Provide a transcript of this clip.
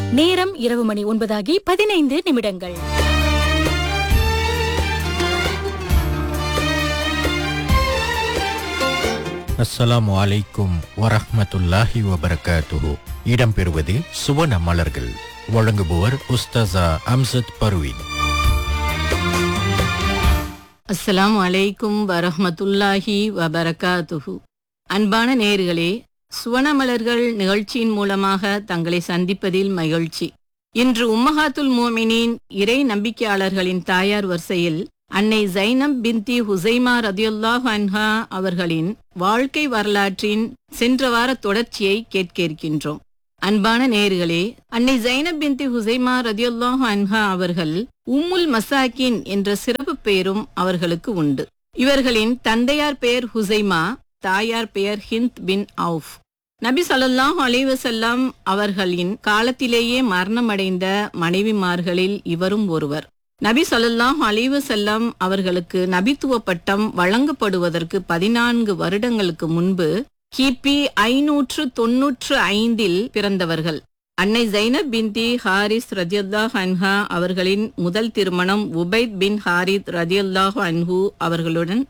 நேரம் இரவு மணி ஒன்பதாகி பதினைந்து நிமிடங்கள் அஸ்ஸலாமு அலைக்கும் வரஹ்மத்துல்லாஹி வபரகாத்துஹு இடம்பெறுவது சுவன மலர்கள் வழங்குபவர் உஸ்தாசா அம்சத் பர்வீன் அஸ்ஸலாமு அலைக்கும் வரஹ்மத்துல்லாஹி வபரகாத்துஹு அன்பான நேயர்களே சுவனமலர்கள் நிகழ்ச்சியின் மூலமாக தங்களை சந்திப்பதில் மகிழ்ச்சி இன்று உம்மஹாத்துல் மோமினின் இறை நம்பிக்கையாளர்களின் தாயார் வரிசையில் அன்னை ஜைனப் பின்தி ஹுசைமா ரதியுல்லாஹ் அன்ஹா அவர்களின் வாழ்க்கை வரலாற்றின் சென்ற வார தொடர்ச்சியை கேட்க இருக்கின்றோம் அன்பான நேயர்களே அன்னை ஜைனப் பின்தி ஹுசைமா ரதியுல்லாஹ் அன்ஹா அவர்கள் உம்முல் மசாக்கின் என்ற சிறப்பு பெயரும் அவர்களுக்கு உண்டு இவர்களின் தந்தையார் பெயர் ஹுசைமா தாயார் பெயர் ஹிந்த் பின் அவுஃப் நபி ஸல்லல்லாஹு அலைஹி வஸல்லம் அவர்களின் காலத்திலேயே மரணமடைந்த மனைவிமார்களில் இவரும் ஒருவர் நபி ஸல்லல்லாஹு அலைஹி வஸல்லம் அவர்களுக்கு நபித்துவ பட்டம் வழங்கப்படுவதற்கு பதினான்கு வருடங்களுக்கு முன்பு கிபி ஐநூற்று தொன்னூற்று ஐந்தில் பிறந்தவர்கள் அன்னை ஜைனப் பின்தி ஹாரிஸ் ரதியுல்லாஹ் அன்ஹா அவர்களின் முதல் திருமணம் உபைத் பின் ஹாரித் ரதியுல்லாஹ் அன்ஹு அவர்களுடன்